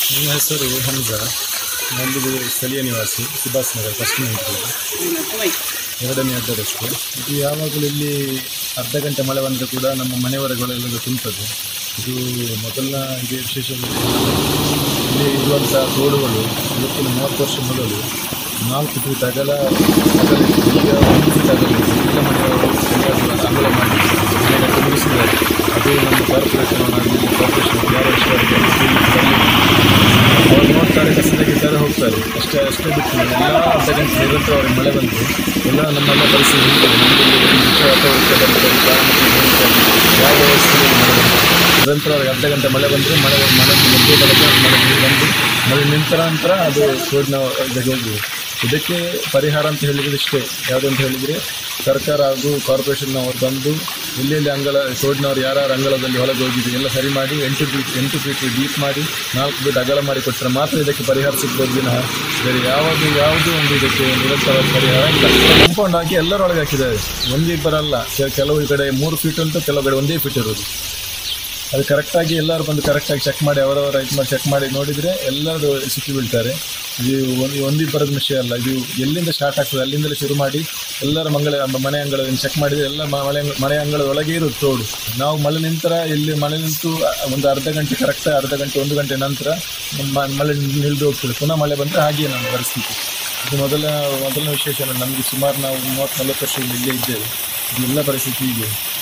ನನ್ನ ಹೆಸರು ಹಂಸ ನಮ್ಮದು ಸ್ಥಳೀಯ ನಿವಾಸಿ ಸುಭಾಷ್ ನಗರ ಫಸ್ಟ್ ನಿಂತಿದೆ ಎರಡನೇ ಅಡ್ಡದಷ್ಟು ಇದು ಯಾವಾಗಲೂ ಇಲ್ಲಿ ಅರ್ಧ ಗಂಟೆ ಮಳೆ ಬಂದರೆ ಕೂಡ ನಮ್ಮ ಮನೆಯವರೆಗಳೆಲ್ಲ ತುಂಬ್ತದೆ ಇದು ಮೊದಲನ ಇದೇ ವಿಶೇಷ ಇಲ್ಲಿ ಇರುವಂಥ ತೋಡುಗಳು ಇವತ್ತಿನ ಮೂವತ್ತು ವರ್ಷ ಮೊದಲು ನಾಲ್ಕು ಫೀಟ್ ಅಗಲ ಅಗಲ ಇತ್ತು. ಈಗ ಒಂದು ಫೀಟ್ ಅಗಲ ಇದೆ. ಎಲ್ಲ ಮನೆಯವರು ಎಲ್ಲರೂ ಅಗಲ ಮಾಡಿ ಮನೆಗಟ್ಟು ಮುಗಿಸಿದ್ದಾರೆ ಅದು ನಮ್ಮ ಕಾರ್ಪೊರೇಷನ್ ಆಗಲಿ ಕಾರ್ಪೊರೇಷನ್ ಯಾರು ಇಷ್ಟ ಅವ್ರು ನೋಡ್ತಾರೆ ಕಸ ತೆಗಿತಾರೆ ಹೋಗ್ತಾರೆ ಅಷ್ಟೇ ಅಷ್ಟೇ ಬಿಟ್ಟು ಎಲ್ಲ ಅರ್ಧ ಗಂಟೆ ನಿರಂತರವಾಗಿ ಮಳೆ ಬಂತು ಎಲ್ಲ ನಮ್ಮೆಲ್ಲ ಪರಿಸ್ಥಿತಿ ಹೀಗಿದೆ ನಮ್ಮಲ್ಲಿ ಮುಖ್ಯ ವಾತಾವರಣ ಬಂತು ಯಾವ ವ್ಯವಸ್ಥೆಯಲ್ಲಿ ಮಳೆ ಬಂತು ನಿರಂತರವಾಗಿ ಅರ್ಧ ಗಂಟೆ ಮಳೆ ಬಂದರೆ ಮಳೆ ಮಳೆ ಮಧ್ಯೆ ಬೆಳಗ್ಗೆ ಮಳೆ ನೀರು ಬಂದು ಮಳೆ ನಿಂತ ನಂತರ ಅದು ರೋಡ್ನ ಇದಕ್ಕೆ ಹೋಗ್ಬೋದು ಇದಕ್ಕೆ ಪರಿಹಾರ ಅಂತ ಹೇಳಿದ್ರೆ ಇಷ್ಟೇ ಯಾವುದು ಅಂತ ಹೇಳಿದರೆ ಸರ್ಕಾರ ಹಾಗೂ ಕಾರ್ಪೊರೇಷನ್ನವರು ಬಂದು ಎಲ್ಲೆಲ್ಲಿ ಅಂಗಳ ರೋಡ್ನವ್ರು ಯಾರ್ಯಾರು ಅಂಗಳದಲ್ಲಿ ಹೊಲಗೆ ಹೋಗಿದ್ದು ಎಲ್ಲ ಸರಿ ಮಾಡಿ ಎಂಟು ಫೀಟ್ ಎಂಟು ಫೀಟ್ ಡೀಪ್ ಮಾಡಿ ನಾಲ್ಕು ಫೀಟ್ ಅಗಲ ಮಾಡಿ ಕೊಟ್ಟರೆ ಮಾತ್ರ ಇದಕ್ಕೆ ಪರಿಹಾರ ಸಿಗ್ಬೋದು ವಿನಃ ಬೇರೆ ಯಾವುದು ಯಾವುದೂ ಒಂದು ಇದಕ್ಕೆ ನಿರಂತರವಾದ ಪರಿಹಾರ ಇಲ್ಲ ಕಾಂಪೌಂಡ್ ಹಾಕಿ ಎಲ್ಲರೊಳಗೆ ಹಾಕಿದ್ದಾರೆ ಒಂದು ಇಬ್ಬರಲ್ಲ ಕೆಲ- ಕೆಲವು ಕಡೆ ಮೂರು ಫೀಟ್ ಉಂಟು ಕೆಲವು ಕಡೆ ಒಂದೇ ಫೀಟ್ ಇರೋದು ಅದು ಕರೆಕ್ಟಾಗಿ ಎಲ್ಲರೂ ಬಂದು ಕರೆಕ್ಟಾಗಿ ಚೆಕ್ ಮಾಡಿ ಅವರವರ ಇದು ಮಾಡಿ ಚೆಕ್ ಮಾಡಿ ನೋಡಿದರೆ ಎಲ್ಲರೂ ಸಿಕ್ಕಿ ಬೀಳ್ತಾರೆ ಇದು ಒಂದು ಒಂದಿಬ್ಬರದ ವಿಷಯ ಅಲ್ಲ ಇದು ಎಲ್ಲಿಂದ ಸ್ಟಾರ್ಟ್ ಆಗ್ತದೆ ಅಲ್ಲಿಂದಲೇ ಶುರು ಮಾಡಿ ಎಲ್ಲರ ಮಂಗಳ ಮನೆ ಅಂಗಳವನ್ನು ಚೆಕ್ ಮಾಡಿದರೆ ಎಲ್ಲ ಮ- ಮಳೆ ಮನೆ ಅಂಗಳದ ಒಳಗೆ ಇರುತ್ತೆ ತೋಡು ನಾವು ಮಳೆ ನಿಂತರ ಇಲ್ಲಿ ಮಳೆ ನಿಂತು ಒಂದು ಅರ್ಧ ಗಂಟೆ ಕರೆಕ್ಟ್ ಅರ್ಧ ಗಂಟೆ ಒಂದು ಗಂಟೆ ನಂತರ ಮ- ಮಳೆ ನಿಲ್ದು ಹೋಗ್ತದೆ ಪುನಃ ಮಳೆ ಬಂದರೆ ಹಾಗೆಯೇ ನಮ್ಮ ಪರಿಸ್ಥಿತಿ ಇದು ಮೊದಲ ಮೊದಲನೇ ವಿಶೇಷ ನಮಗೆ ಸುಮಾರು ನಾವು ಮೂವತ್ತು ನಲವತ್ತು ವರ್ಷ ಇಲ್ಲೇ ಇದ್ದೇವೆ ಇದೆಲ್ಲ ಪರಿಸ್ಥಿತಿ ಇದೆ